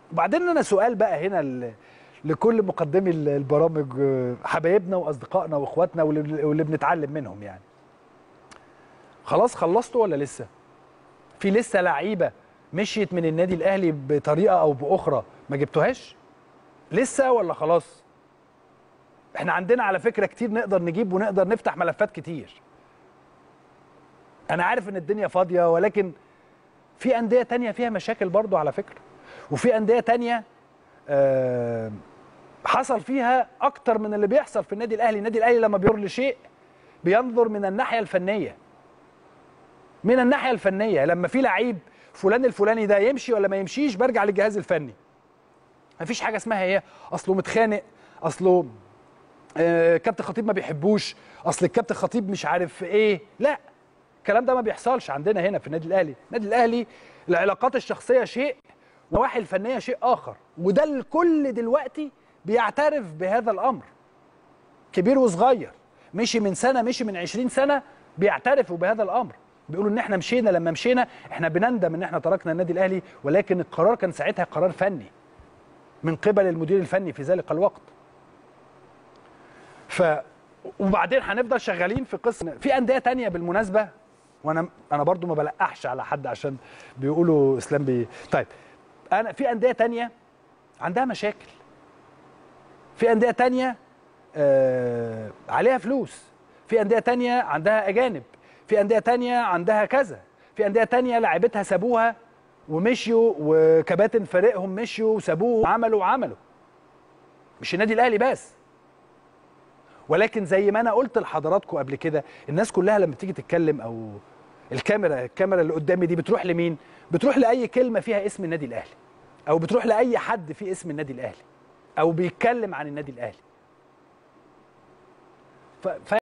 وبعدين انا سؤال بقى هنا ل- لكل مقدمي ال- البرامج آه، حبايبنا واصدقائنا واخواتنا واللي واللي بنتعلم منهم يعني خلاص خلصتوا ولا لسه في لسه لعيبه مشيت من النادي الاهلي بطريقه او باخرى ما جبتوهاش لسه ولا خلاص احنا عندنا على فكره كتير نقدر نجيب ونقدر نفتح ملفات كتير انا عارف ان الدنيا فاضيه ولكن في انديه تانية فيها مشاكل برضو على فكره وفي انديه تانية آه، حصل فيها اكتر من اللي بيحصل في النادي الاهلي النادي الاهلي لما بينظر لشيء بينظر من الناحيه الفنيه من الناحيه الفنيه لما في لعيب فلان الفلاني ده يمشي ولا ما يمشيش برجع للجهاز الفني مفيش حاجه اسمها ايه اصله متخانق اصله آه، كابتن خطيب ما بيحبوش اصل الكابتن خطيب مش عارف ايه لا الكلام ده ما بيحصلش عندنا هنا في النادي الاهلي النادي الاهلي العلاقات الشخصيه شيء والنواحي الفنيه شيء اخر وده الكل دلوقتي بيعترف بهذا الامر كبير وصغير مشي من سنه مشي من 20 سنه بيعترفوا بهذا الامر بيقولوا ان احنا مشينا لما مشينا احنا بنندم ان احنا تركنا النادي الاهلي ولكن القرار كان ساعتها قرار فني من قبل المدير الفني في ذلك الوقت ف وبعدين هنفضل شغالين في قصه في انديه تانية بالمناسبه وانا انا برضو ما بلقحش على حد عشان بيقولوا اسلام بي طيب انا في انديه تانية عندها مشاكل في انديه تانية آه عليها فلوس في انديه تانية عندها اجانب في انديه تانية عندها كذا في انديه تانية لعيبتها سابوها ومشيوا وكباتن فريقهم مشيوا وسابوه وعملوا وعملوا مش النادي الاهلي بس ولكن زي ما انا قلت لحضراتكم قبل كده الناس كلها لما تيجي تتكلم او الكاميرا الكاميرا اللي قدامي دي بتروح لمين بتروح لاي كلمه فيها اسم النادي الاهلي او بتروح لاي حد فيه اسم النادي الاهلي او بيتكلم عن النادي الاهلي ف... ف...